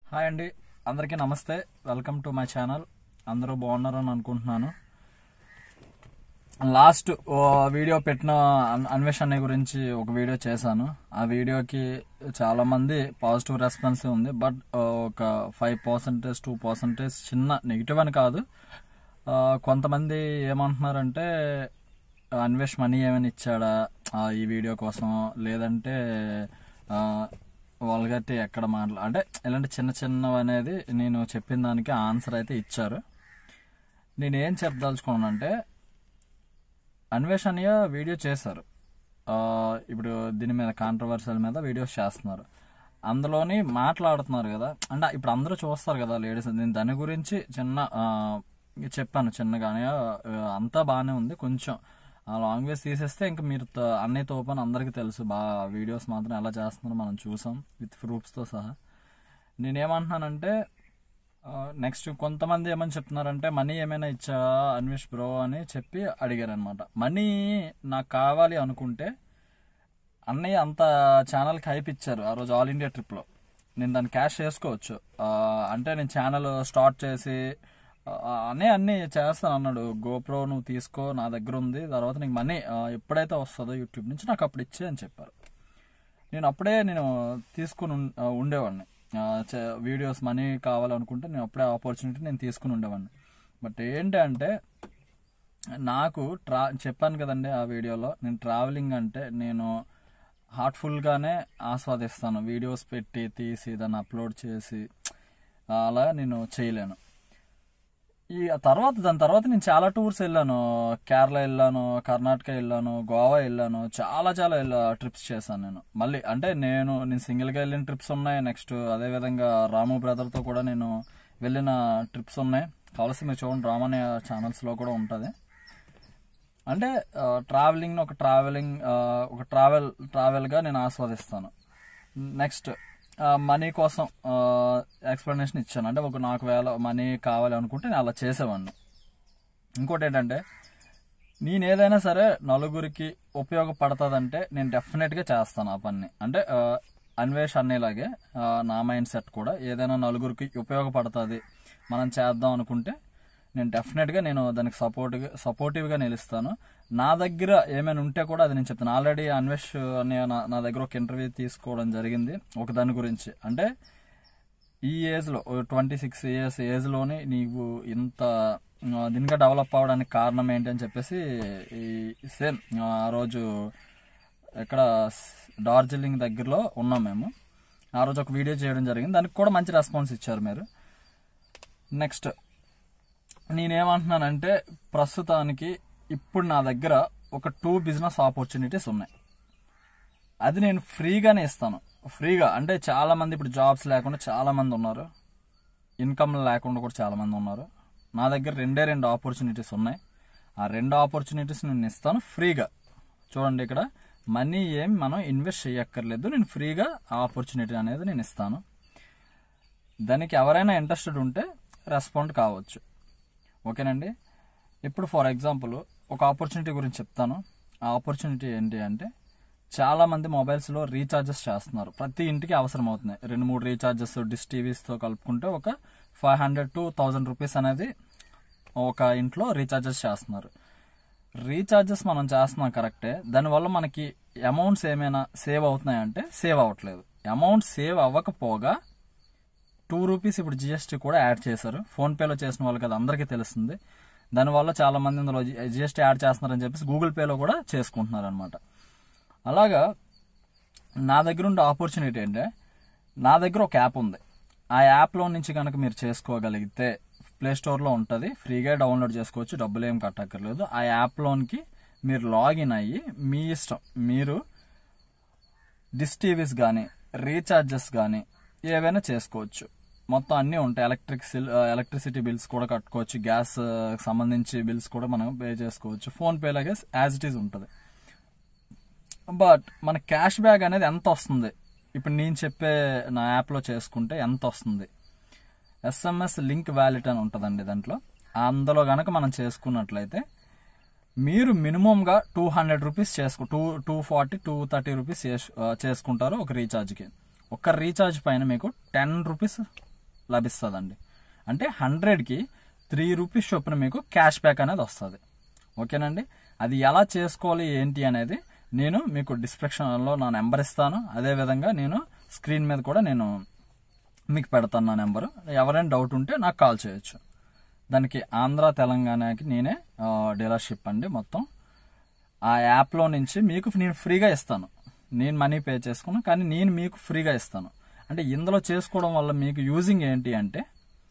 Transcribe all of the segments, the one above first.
hi అండి అందరికీ నమస్తే వెల్కమ్ టు మై ఛానల్ అందరూ బాగున్నారని అనుకుంటున్నాను లాస్ట్ ఓ వీడియో పెట్టిన అన్- అన్వేషణ గురించి ఒక వీడియో చేశాను ఆ వీడియోకి చాలా మంది పాజిటివ్ రెస్పాన్స్ ఉంది బట్ ఒక ఫైవ్ పర్సెంటేజ్ టూ పర్సెంటేజ్ చిన్న నెగిటివ్ అని కాదు ఆ, కొంతమంది ఏమంటున్నారంటే అన్వేష్ మనీ ఏమైనా ఇచ్చాడా ఆ, ఈ వీడియో కోసం లేదంటే వాళ్ళగట్టి ఎక్కడ మాట్లా అంటే ఇలాంటి చిన్న చిన్నవి అనేది నేను చెప్పిన దానికి ఆన్సర్ అయితే ఇచ్చారు నేను ఏం చెప్పదలుచుకున్నానంటే అన్వేషణీయ వీడియో చేశారు ఆ, ఇప్పుడు దీని మీద కాంట్రవర్సల్ మీద వీడియోస్ చేస్తున్నారు అందులోని మాట్లాడుతున్నారు కదా అంటే ఇప్పుడు అందరూ చూస్తారు కదా లేడీస్ నేను దాని గురించి చిన్న ఆ, చెప్పాను చిన్నగానే ఆ, అంతా బాగానే ఉంది కొంచెం ఆ లాంగ్వేజ్ తీసేస్తే ఇంకా మీరు త- అన్నయ్య తోపని అందరికీ తెలుసు బాగా వీడియోస్ మాత్రం ఎలా చేస్తున్నారో మనం చూసాం విత్ ప్రూఫ్స్తో సహా నేనేమంటున్నానంటే నెక్స్ట్ కొంతమంది ఏమని చెప్తున్నారంటే మనీ ఏమైనా ఇచ్చా అన్వేష్ బ్రో అని చెప్పి అడిగారు అనమాట మనీ నాకు కావాలి అనుకుంటే అన్నయ్య అంత ఛానల్కి హైప్ ఇచ్చారు ఆ రోజు ఆల్ ఇండియా ట్రిప్లో నేను దాన్ని క్యాష్ చేసుకోవచ్చు ఆ, అంటే నేను ఛానల్ స్టార్ట్ చేసి ఆ, అనే అన్ని చేస్తాను అన్నాడు గోప్రో నువ్వు తీసుకో నా దగ్గర ఉంది తర్వాత నీకు మనీ ఎప్పుడైతే వస్తుందో యూట్యూబ్ నుంచి నాకు అప్పుడు ఇచ్చే అని చెప్పారు నేను అప్పుడే నేను తీసుకుని ఉన్- ఆ, ఉండేవాడిని ఆ, చే- వీడియోస్ మనీ కావాలనుకుంటే నేను అప్పుడే ఆపర్చునిటీ నేను తీసుకుని ఉండేవాడిని బట్ ఏంటి అంటే నాకు ట్రా చెప్పాను కదండి ఆ వీడియోలో నేను ట్రావెలింగ్ అంటే నేను హార్ట్ఫుల్గానే ఆస్వాదిస్తాను వీడియోస్ పెట్టి తీసి దాన్ని అప్లోడ్ చేసి అలా నేను చేయలేను ఈ తర్వాత దాని తర్వాత నేను చాలా టూర్స్ వెళ్ళాను కేరళ వెళ్ళాను కర్ణాటక వెళ్ళాను గోవా వెళ్ళాను చాలా చాలా ట్రిప్స్ చేశాను నేను మళ్ళీ అంటే నేను నేను సింగిల్గా వెళ్ళిన ట్రిప్స్ ఉన్నాయి నెక్స్ట్ అదేవిధంగా రాము బ్రదర్తో కూడా నేను వెళ్ళిన ట్రిప్స్ ఉన్నాయి కావాల్సి మీరు చూడండి రామ్ అనే ఛానల్స్లో కూడా ఉంటుంది అంటే ట్రావెలింగ్ ఒక ట్రావెలింగ్ ఒక ట్రావెల్ ట్రావెల్గా నేను ఆస్వాదిస్తాను నెక్స్ట్ మనీ కోసం ఎక్స్ప్లెనేషన్ ఇచ్చాను అంటే ఒక నాకు వేల మనీ కావాలి అనుకుంటే నేను అలా చేసేవాడిని ఇంకోటి ఏంటంటే నేను ఏదైనా సరే నలుగురికి ఉపయోగపడుతుందంటే నేను డెఫినెట్గా చేస్తాను ఆ పని అంటే ఆ, అన్వేష్ అనేలాగే ఆ, నా మైండ్ సెట్ కూడా ఏదైనా నలుగురికి ఉపయోగపడుతుంది మనం చేద్దాం అనుకుంటే నేను డెఫినెట్గా నేను దానికి సపోర్ట్గా సపోర్టివ్గా నిలుస్తాను నా దగ్గర ఏమైనా ఉంటే కూడా అది నేను చెప్తాను ఆల్రెడీ అన్వేష్ అనే నా నా దగ్గర ఒక ఇంటర్వ్యూ తీసుకోవడం జరిగింది ఒక దాని గురించి అంటే ఈ ఏజ్లో ట్వంటీ సిక్స్ ఇయర్స్ ఏజ్లోనే నీవు ఇంత ఆ, దీనిగా డెవలప్ అవ్వడానికి కారణం ఏంటి అని చెప్పేసి ఈ సేమ్ ఆ రోజు ఎక్కడ డార్జిలింగ్ దగ్గరలో ఉన్నాం మేము ఆ రోజు ఒక వీడియో చేయడం జరిగింది దానికి కూడా మంచి రెస్పాన్స్ ఇచ్చారు మీరు నెక్స్ట్ నేనేమంటున్నానంటే ప్రస్తుతానికి ఇప్పుడు నా దగ్గర ఒక టూ బిజినెస్ ఆపర్చునిటీస్ ఉన్నాయి అది నేను ఫ్రీగానే ఇస్తాను ఫ్రీగా అంటే చాలా మంది ఇప్పుడు జాబ్స్ లేకుండా చాలా మంది ఉన్నారు ఇన్కమ్ లేకుండా కూడా చాలా మంది ఉన్నారు నా దగ్గర రెండే రెండు ఆపర్చునిటీస్ ఉన్నాయి ఆ రెండు ఆపర్చునిటీస్ నేను ఇస్తాను ఫ్రీగా చూడండి ఇక్కడ మనీ ఏం మనం ఇన్వెస్ట్ చేయక్కర్లేదు నేను ఫ్రీగా ఆ ఆపర్చునిటీ అనేది నేను ఇస్తాను దానికి ఎవరైనా ఇంట్రెస్టెడ్ ఉంటే రెస్పాండ్ కావచ్చు ఓకేనండి ఇప్పుడు ఫర్ ఎగ్జాంపుల్ ఒక ఆపర్చునిటీ గురించి చెప్తాను ఆ ఆపర్చునిటీ ఏంటి అంటే చాలా మంది మొబైల్స్లో రీఛార్జెస్ చేస్తున్నారు ప్రతి ఇంటికి అవసరం అవుతున్నాయి రెండు మూడు రీఛార్జెస్ డిష్ టీవీస్తో కలుపుకుంటే ఒక five hundred to thousand rupees అనేది ఒక ఇంట్లో రీఛార్జెస్ చేస్తున్నారు రీఛార్జెస్ మనం చేస్తున్నాం కరెక్టే దానివల్ల మనకి అమౌంట్స్ ఏమైనా సేవ్ అవుతున్నాయంటే సేవ్ అవ్వట్లేదు అమౌంట్ సేవ్ అవ్వకపోగా టూ రూపీస్ ఇప్పుడు జిఎస్టీ కూడా యాడ్ చేశారు ఫోన్ పేలో చేసిన వాళ్ళకి అది అందరికీ తెలుస్తుంది దానివల్ల చాలా మంది ఇందులో జిఎస్టీ యాడ్ చేస్తున్నారని చెప్పేసి గూగుల్ పేలో కూడా చేసుకుంటున్నారు అనమాట అలాగా నా దగ్గర ఉండే ఆపర్చునిటీ ఏంటంటే నా దగ్గర ఒక యాప్ ఉంది ఆ యాప్లో నుంచి కనుక మీరు చేసుకోగలిగితే ప్లే స్టోర్లో ఉంటుంది ఫ్రీగా డౌన్లోడ్ చేసుకోవచ్చు డబ్బులు ఏం కట్టక్కర్లేదు ఆ యాప్లోనికి మీరు లాగిన్ అయ్యి మీ ఇష్టం మీరు డిస్ టీవీస్ కానీ రీఛార్జెస్ కానీ ఏవైనా చేసుకోవచ్చు మొత్తం అన్నీ ఉంటాయి ఎలక్ట్రిక్ ఎలక్ట్రిసిటీ బిల్స్ కూడా కట్టుకోవచ్చు గ్యాస్ ఆ, సంబంధించి బిల్స్ కూడా మనం పే చేసుకోవచ్చు ఫోన్ పే లాగే యాజ్ ఇట్ ఈజ్ ఉంటుంది బట్ మన క్యాష్ బ్యాక్ అనేది ఎంత వస్తుంది ఇప్పుడు నేను చెప్పే నా యాప్లో చేసుకుంటే ఎంత వస్తుంది ఎస్ఎంఎస్ లింక్ వ్యాలిడ్ అని ఉంటుందండి దాంట్లో అందులో గనక మనం చేసుకున్నట్లయితే మీరు మినిమంగా టూ హండ్రెడ్ రూపీస్ చేసుకు two two forty two thirty rupees చేసు- ఆ, చేసుకుంటారు ఒక రీఛార్జ్కి ఒక రీఛార్జ్ పైన మీకు టెన్ రూపీస్ లభిస్తుందండి అంటే హండ్రెడ్కి త్రీ రూపీస్ చొప్పున మీకు క్యాష్ బ్యాక్ అనేది వస్తుంది ఓకేనండి అది ఎలా చేసుకోవాలి ఏంటి అనేది నేను మీకు డిస్క్రిప్షన్లో నా నెంబర్ ఇస్తాను అదేవిధంగా నేను స్క్రీన్ మీద కూడా నేను మీకు పెడతాను నా నెంబరు ఎవరైనా డౌట్ ఉంటే నాకు కాల్ చేయొచ్చు దానికి ఆంధ్ర తెలంగాణకి నేనే డీలర్షిప్ అండి మొత్తం ఆ యాప్లో నుంచి మీకు నేను ఫ్రీగా ఇస్తాను నేను మనీ పే చేసుకున్నాను కానీ నేను మీకు ఫ్రీగా ఇస్తాను అంటే ఇందులో చేసుకోవడం వల్ల మీకు యూజింగ్ ఏంటి అంటే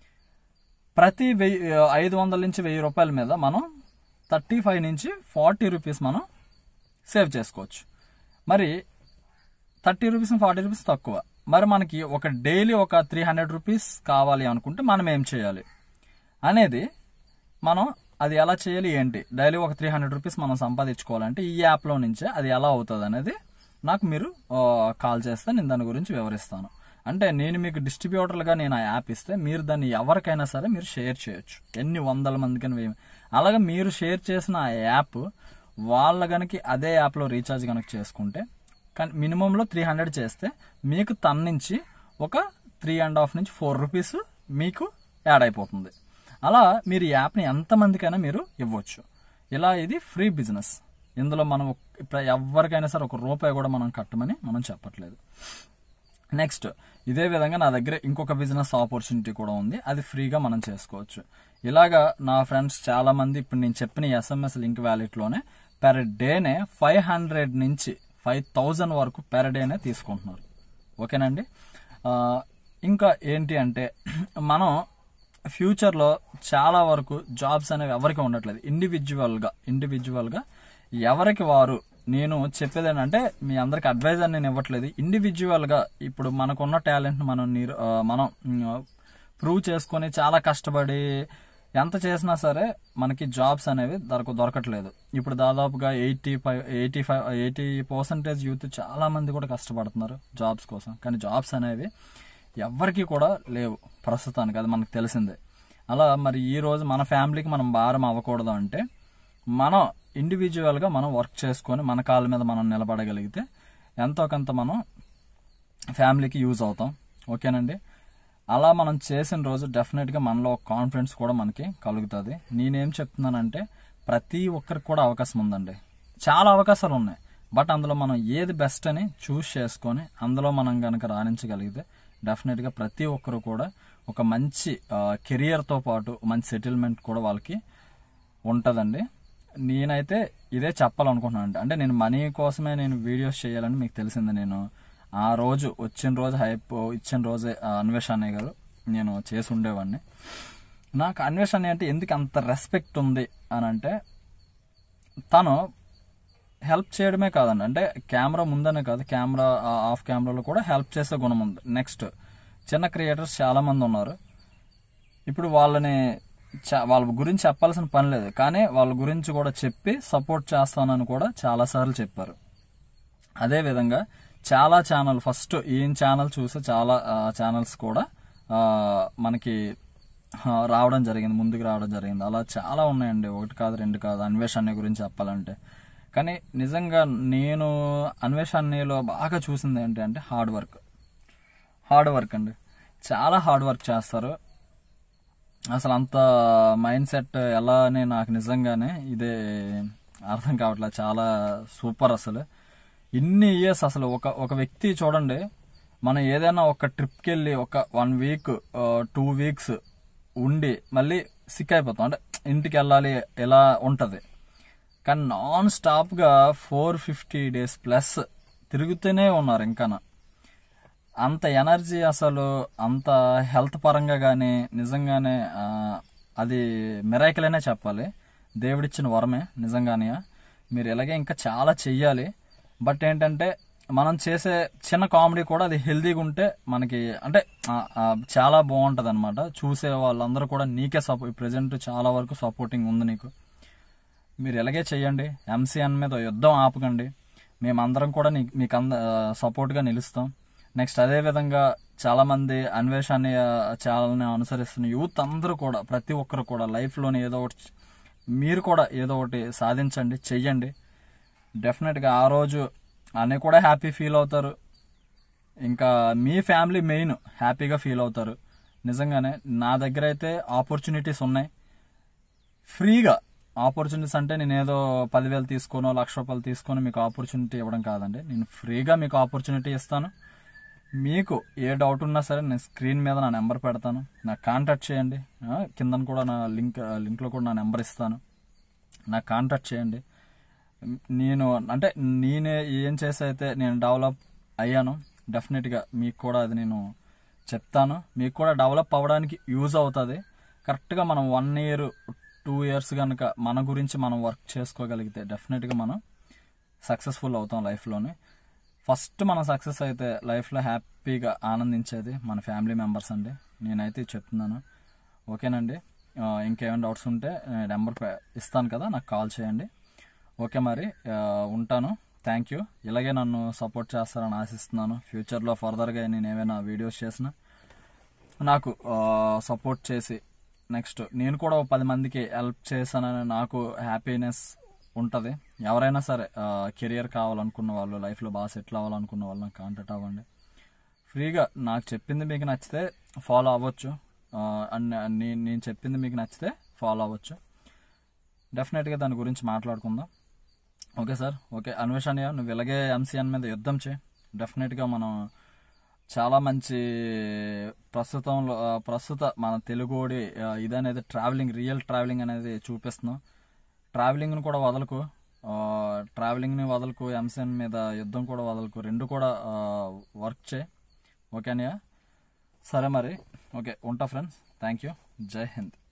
ప్రతి వెయ్యి ఐదు వందల నుంచి వెయ్యి రూపాయల మీద మనం థర్టీ ఫైవ్ నుంచి ఫార్టీ రూపీస్ మనం సేవ్ చేసుకోవచ్చు మరి థర్టీ రూపీస్ ఫార్టీ రూపీస్ తక్కువ మరి మనకి ఒక డైలీ ఒక త్రీ హండ్రెడ్ రూపీస్ కావాలి అనుకుంటే మనం ఏం చేయాలి అనేది మనం అది ఎలా చేయాలి ఏంటి డైలీ ఒక త్రీ హండ్రెడ్ రూపీస్ మనం సంపాదించుకోవాలంటే ఈ యాప్లో నుంచే అది ఎలా అవుతుంది అనేది నాకు మీరు ఆ, కాల్ చేస్తే నేను దాని గురించి వివరిస్తాను అంటే నేను మీకు డిస్ట్రిబ్యూటర్లుగా నేను ఆ యాప్ ఇస్తే మీరు దాన్ని ఎవరికైనా సరే మీరు షేర్ చేయొచ్చు ఎన్ని వందల మందికైనా వేయ అలాగే మీరు షేర్ చేసిన ఆ యాప్ వాళ్ళ గనక అదే యాప్లో రీఛార్జ్ కనుక చేసుకుంటే కానీ మినిమంలో త్రీ హండ్రెడ్ చేస్తే మీకు తన నుంచి ఒక త్రీ అండ్ హాఫ్ నుంచి ఫోర్ రూపీస్ మీకు యాడ్ అయిపోతుంది అలా మీరు ఈ యాప్ని ఎంతమందికైనా మీరు ఇవ్వచ్చు ఇలా ఇది ఫ్రీ బిజినెస్ ఇందులో మనం ఒక్- ఇప్పుడు ఎవరికైనా సరే ఒక రూపాయి కూడా మనం కట్టమని మనం చెప్పట్లేదు నెక్స్ట్ ఇదే విధంగా నా దగ్గర ఇంకొక బిజినెస్ ఆపర్చునిటీ కూడా ఉంది అది ఫ్రీగా మనం చేసుకోవచ్చు ఇలాగా నా ఫ్రెండ్స్ చాలా మంది ఇప్పుడు నేను చెప్పిన ఎస్ఎంఎస్ లింక్ వ్యాలెట్లోనే పెర్ డేనే ఫైవ్ హండ్రెడ్ నుంచి ఫైవ్ థౌజండ్ వరకు పెర్ డేనే తీసుకుంటున్నారు ఓకేనండి ఆ, ఇంకా ఏంటి అంటే మనం ఫ్యూచర్లో చాలా వరకు జాబ్స్ అనేవి ఎవరికి ఉండట్లేదు ఇండివిజువల్గా ఇండివిజువల్గా ఎవరికి వారు నేను చెప్పేది ఏంటంటే మీ అందరికి అడ్వైజర్ నేను ఇవ్వట్లేదు ఇండివిజువల్గా ఇప్పుడు మనకున్న టాలెంట్ మనం నిరు ఆ, మనం ప్రూవ్ చేసుకొని చాలా కష్టపడి ఎంత చేసినా సరే మనకి జాబ్స్ అనేవి దొరక దొరకట్లేదు ఇప్పుడు దాదాపుగా eighty five eighty five eighty percentage youth చాలా మంది కూడా కష్టపడుతున్నారు జాబ్స్ కోసం కానీ జాబ్స్ అనేవి ఎవ్వరికి కూడా లేవు ప్రస్తుతానికి అది మనకు తెలిసిందే అలా మరి ఈ రోజు మన ఫ్యామిలీకి మనం భారం అవ్వకూడదు అంటే మనం ఇండివిజువల్గా మనం వర్క్ చేసుకొని మన కాళ్ళ మీద మనం నిలబడగలిగితే ఎంతో కొంత మనం ఫ్యామిలీకి యూజ్ అవుతాం ఓకేనండి అలా మనం చేసిన రోజు డెఫినెట్గా మనలో ఒక కాన్ఫిడెన్స్ కూడా మనకి కలుగుతుంది నేనేం చెప్తున్నానంటే ప్రతి ఒక్కరికి కూడా అవకాశం ఉందండి చాలా అవకాశాలు ఉన్నాయి బట్ అందులో మనం ఏది బెస్ట్ అని చూస్ చేసుకొని అందులో మనం కనుక రాణించగలిగితే డెఫినెట్గా ప్రతి ఒక్కరు కూడా ఒక మంచి కెరియర్తో పాటు మంచి సెటిల్మెంట్ కూడా వాళ్ళకి ఉంటుందండి నేనైతే ఇదే చెప్పాలనుకుంటున్నాను అంటే నేను మనీ కోసమే నేను వీడియోస్ చేయాలని మీకు తెలిసింది నేను ఆ రోజు వచ్చిన రోజు హైప్ ఇచ్చిన రోజే ఆ అన్వేష్ అన్నయ్య గారు నేను చేసి ఉండేవాడిని నాకు అన్వేష్ అన్నయ్య అంటే ఎందుకు అంత రెస్పెక్ట్ ఉంది అని అంటే తను హెల్ప్ చేయడమే కాదండి అంటే కెమెరా ముందనే కాదు కెమెరా ఆఫ్ కెమెరాలో కూడా హెల్ప్ చేసే గుణం ఉంది నెక్స్ట్ చిన్న క్రియేటర్స్ చాలా మంది ఉన్నారు ఇప్పుడు వాళ్ళని చ- వాళ్ళ గురించి చెప్పాల్సిన పని లేదు కానీ వాళ్ళ గురించి కూడా చెప్పి సపోర్ట్ చేస్తానని కూడా చాలా సార్లు చెప్పారు అదే విధంగా చాలా ఛానల్ ఫస్ట్ ఈయన ఛానల్ చూసి చాలా ఛానల్స్ కూడా ఆ, మనకి ఆ, రావడం జరిగింది ముందుకు రావడం జరిగింది అలా చాలా ఉన్నాయండి ఒకటి కాదు రెండు కాదు అన్వేషణ గురించి చెప్పాలంటే కానీ నిజంగా నేను అన్వేషణలో బాగా చూసింది ఏంటి అంటే హార్డ్ వర్క్ హార్డ్ వర్క్ అండి చాలా హార్డ్ వర్క్ చేస్తారు అసలు అంత మైండ్ సెట్ ఎలా అని నాకు నిజంగానే ఇదే అర్థం కావట్లేదు చాలా సూపర్ అసలు ఇన్ని ఇయర్స్ అసలు ఒక ఒక వ్యక్తి చూడండి మనం ఏదైనా ఒక ట్రిప్కి వెళ్ళి ఒక వన్ వీక్ టూ వీక్స్ ఉండి మళ్ళీ సిక్ అయిపోతాం అంటే ఇంటికి వెళ్ళాలి ఎలా ఉంటుంది కానీ నాన్ స్టాప్గా ఫోర్ ఫిఫ్టీ డేస్ ప్లస్ తిరుగుతూనే ఉన్నారు ఇంకానా అంత ఎనర్జీ అసలు అంత హెల్త్ పరంగా కానీ నిజంగానే ఆ, అది మిరాకిలనే చెప్పాలి దేవుడిచ్చిన వరమే నిజంగానే మీరు ఇలాగే ఇంకా చాలా చెయ్యాలి బట్ ఏంటంటే మనం చేసే చిన్న కామెడీ కూడా అది హెల్తీగా ఉంటే మనకి అంటే ఆ, ఆ, చాలా బాగుంటుంది అనమాట చూసే వాళ్ళందరూ కూడా నీకే సపో ప్రజెంట్ చాలా వరకు సపోర్టింగ్ ఉంది నీకు మీరు ఇలాగే చేయండి ఎంసీఎన్ మీద యుద్ధం ఆపకండి మేమందరం కూడా నీ- మీకు అంద సపోర్ట్గా నిలుస్తాం నెక్స్ట్ అదే విధంగా చాలా మంది అన్వేషణ ఛానల్ని అనుసరిస్తున్న యూత్ అందరూ కూడా ప్రతి ఒక్కరు కూడా లైఫ్లోని ఏదో ఒకటి మీరు కూడా ఏదో ఒకటి సాధించండి చెయ్యండి డెఫినెట్గా ఆ రోజు అన్నీ కూడా హ్యాపీ ఫీల్ అవుతారు ఇంకా మీ ఫ్యామిలీ మెయిన్ హ్యాపీగా ఫీల్ అవుతారు నిజంగానే నా దగ్గర అయితే ఆపర్చునిటీస్ ఉన్నాయి ఫ్రీగా ఆపర్చునిటీస్ అంటే నేను ఏదో పదివేలు తీసుకోనో లక్ష రూపాయలు తీసుకొని మీకు ఆపర్చునిటీ ఇవ్వడం కాదండి నేను ఫ్రీగా మీకు ఆపర్చునిటీ ఇస్తాను మీకు ఏ డౌట్ ఉన్నా సరే నేను స్క్రీన్ మీద నా నెంబర్ పెడతాను నాకు కాంటాక్ట్ చేయండి ఆ, కిందన కూడా నా లింక్ లింక్లో కూడా నా నెంబర్ ఇస్తాను నాకు కాంటాక్ట్ చేయండి నేను అంటే నేనే ఏం చేసి అయితే నేను డెవలప్ అయ్యాను డెఫినెట్గా మీకు కూడా అది నేను చెప్తాను మీకు కూడా డెవలప్ అవ్వడానికి యూజ్ అవుతుంది కరెక్ట్గా మనం వన్ ఇయర్ టూ ఇయర్స్ కనుక మన గురించి మనం వర్క్ చేసుకోగలిగితే డెఫినెట్గా మనం సక్సెస్ఫుల్ అవుతాం లైఫ్లోనే ఫస్ట్ మనం సక్సెస్ అయితే లైఫ్లో హ్యాపీగా ఆనందించేది మన ఫ్యామిలీ మెంబర్స్ అండి నేనైతే ఇది చెప్తున్నాను ఓకేనండి ఆ, ఇంకేమైనా డౌట్స్ ఉంటే నెంబర్ ఇస్తాను కదా నాకు కాల్ చేయండి ఓకే మరి ఆ, ఉంటాను థ్యాంక్ యూ ఇలాగే నన్ను సపోర్ట్ చేస్తారని ఆశిస్తున్నాను ఫ్యూచర్లో ఫర్దర్గా నేను ఏమైనా వీడియోస్ చేసినా నాకు సపోర్ట్ చేసి నెక్స్ట్ నేను కూడా ఒక పది మందికి హెల్ప్ చేశానని నాకు హ్యాపీనెస్ ఉంటుంది ఎవరైనా సరే కెరియర్ కావాలనుకున్న వాళ్ళు లైఫ్లో బాగా సెటిల్ అవ్వాలనుకున్న వాళ్ళు నాకు కాంటాక్ట్ అవ్వండి ఫ్రీగా నాకు చెప్పింది మీకు నచ్చితే ఫాలో అవ్వచ్చు ఆ, అండ్ నేను నేను చెప్పింది మీకు నచ్చితే ఫాలో అవ్వచ్చు డెఫినెట్గా దాని గురించి మాట్లాడుకుందాం ఓకే సార్ ఓకే అన్వేషణ్య నువ్వు ఇలాగే ఎంసీఎన్ మీద యుద్ధం చేయి డెఫినెట్గా మనం చాలా మంచి ప్రస్తుతంలో ఆ, ప్రస్తుత మన తెలుగుడి ఆ, ఇదనేది ట్రావెలింగ్ రియల్ ట్రావెలింగ్ అనేది చూపిస్తున్నాం ట్రావెలింగ్ని కూడా వదలకు ఆ, ట్రావెలింగ్ని వదలకు ఎంసీఎన్ మీద యుద్ధం కూడా వదలకు రెండు కూడా ఆ, వర్క్ చేయి ఓకేనా సరే మరి ఓకే ఉంటా ఫ్రెండ్స్ థ్యాంక్ యూ జై హింద్